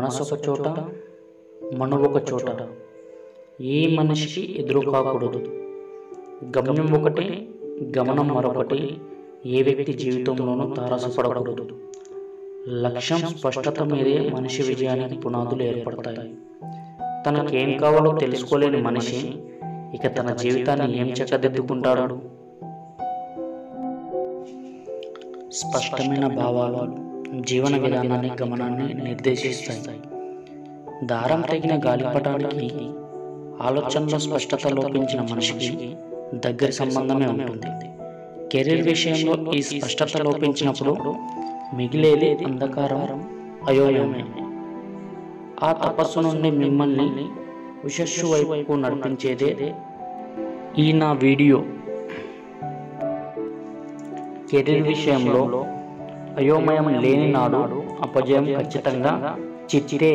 మనసు ఒక చోట మను ఒక చోట ఏ మనిషికి ఎదురు కాకూడదు గమ్యం ఒకటి గమనం మరొకటి ఏ వ్యక్తి జీవితంలోనూ తారసపడకూడదు లక్ష్యం స్పష్టత మీదే మనిషి విజయానికి పునాదులు ఏర్పడతాయి తనకేం కావాలో తెలుసుకోలేని మనిషి ఇక తన జీవితాన్ని ఏం చక్కదిద్దుకుంటాడు స్పష్టమైన భావాలు జీవన విధానాన్ని గమనాన్ని నిర్దేశిస్తాయి దారం తెగిన గాలిపటానికి ఆలోచనలో స్పష్టత లోపించిన మనిషికి దగ్గర సంబంధమే ఉంటుంది కెరీర్ విషయంలో ఈ స్పష్టత లోపించినప్పుడు మిగిలేది అంధకారం అయోమయమే ఆ తపస్సు నుండి మిమ్మల్ని ఉషస్సు వైపు నడిపించేదే ఈ నా వీడియో కెరీర్ విషయంలో అయోమయం లేని నాడు అపజయం ఖచ్చితంగా చిట్టే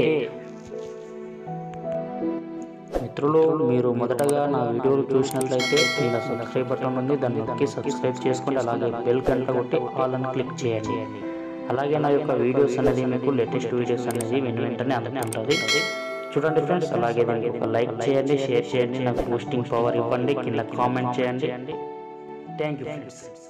మిత్రులు మీరు మొదటగా నా వీడియోలు చూసినట్లయితే కింద సబ్స్క్రైబ్ బటన్ ఉంది దాన్ని నొక్కి సబ్స్క్రైబ్ చేసుకోండి అలాగే బెల్ గంట కొట్టి ఆల్ అని క్లిక్ చేయండి అలాగే నా యొక్క వీడియోస్ అనేది మీకు లేటెస్ట్ వీడియోస్ అనేది వెను వెంటనే అందుతుంటుంది చూడండి ఫ్రెండ్స్ అలాగే దానికి ఒక లైక్ చేయండి షేర్ చేయండి నాకు బూస్టింగ్ పవర్ ఇవ్వండి కింద కామెంట్ చేయండి థ్యాంక్ యూ ఫ్రెండ్స్